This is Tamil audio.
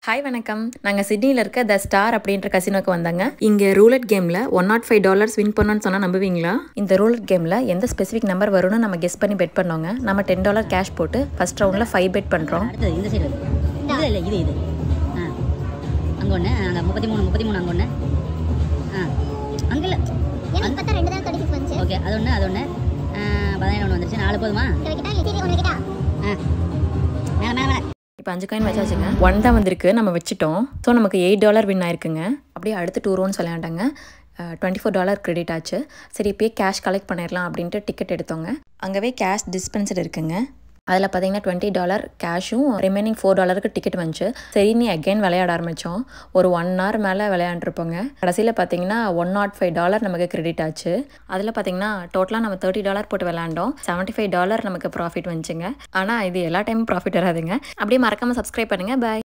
ஹாய் வணக்கம் நாங்கள் சிட்னியில் இருக்க த ஸ்டார் அப்படின்ற கசினோக்கு வந்தாங்க இங்கே ரூலட் கேமில் one nought five dollars win பண்ணோன்னு சொன்னால் நம்புவீங்களா இந்த ரூலட் கேமில் எந்த ஸ்பெசிஃபிக் நம்பர் வரும்னு நம்ம கெஸ் பண்ணி பெட் பண்ணோங்க நம்ம டென் டாலர் கேஷ் போட்டு ஃபர்ஸ்ட் ரவுண்டில் ஃபைவ் பெட் பண்ணுறோம் அடுத்தது இந்த சைடு இது இல்லை இது இது ஆ அங்கே ஒன்று அங்கே முப்பத்தி மூணு முப்பத்தி மூணு அங்கே ஒன்று ஆ அங்கே இல்லை எனக்கு பார்த்தா ரெண்டு தான் தேர்ட்டி சிக்ஸ் வந்துச்சு ஓகே அது ஒன்று அது ஒன்று பதினேழு ஒன்று வந்துருச்சு நாலு போதுமா இதை வைக்கிட்டா இல்லை சரி ஒன்று வைக்கிட்டா ஆ மேலே மேலே மேலே இப்போ அஞ்சு காயின் வச்சாச்சுங்க ஒன் தான் வந்திருக்கு நம்ம வச்சுட்டோம் ஸோ நமக்கு எயிட் டாலர் வின் ஆயிருக்குங்க அப்படியே அடுத்து டூ ரோன்ஸ் விளையாண்டாங்க டுவெண்ட்டி ஃபோர் டாலர் கிரெடிட் ஆச்சு சரி இப்போயே கேஷ் கலெக்ட் பண்ணிடலாம் அப்படின்ட்டு டிக்கெட் எடுத்தோங்க அங்கவே கேஷ் டிஸ்பென்சர் இருக்குங்க அதில் பார்த்தீங்கன்னா டுவெண்ட்டி டாலர் கேஷும் ரிமைனிங் ஃபோர் டாலருக்கு டிக்கெட் வந்துச்சு சரி நீ அகைன் விளையாட ஆரம்பித்தோம் ஒரு ஒன் ஹவர் மேலே விளையாண்டுருப்போங்க கடைசியில் பார்த்தீங்கன்னா ஒன் நாட் ஃபைவ் டாலர் நமக்கு கிரெடிட் ஆச்சு அதில் பார்த்தீங்கன்னா டோட்டலாக நம்ம தேர்ட்டி டாலர் போட்டு விளையாண்டோம் செவன்ட்டி ஃபைவ் டாலர் நமக்கு ப்ராஃபிட் வந்துச்சுங்க ஆனால் இது எல்லா டைமும் ப்ராஃபிட் வராதுங்க அப்படியே மறக்காமல் சப்ஸ்கிரைப் பண்ணுங்கள் பாய்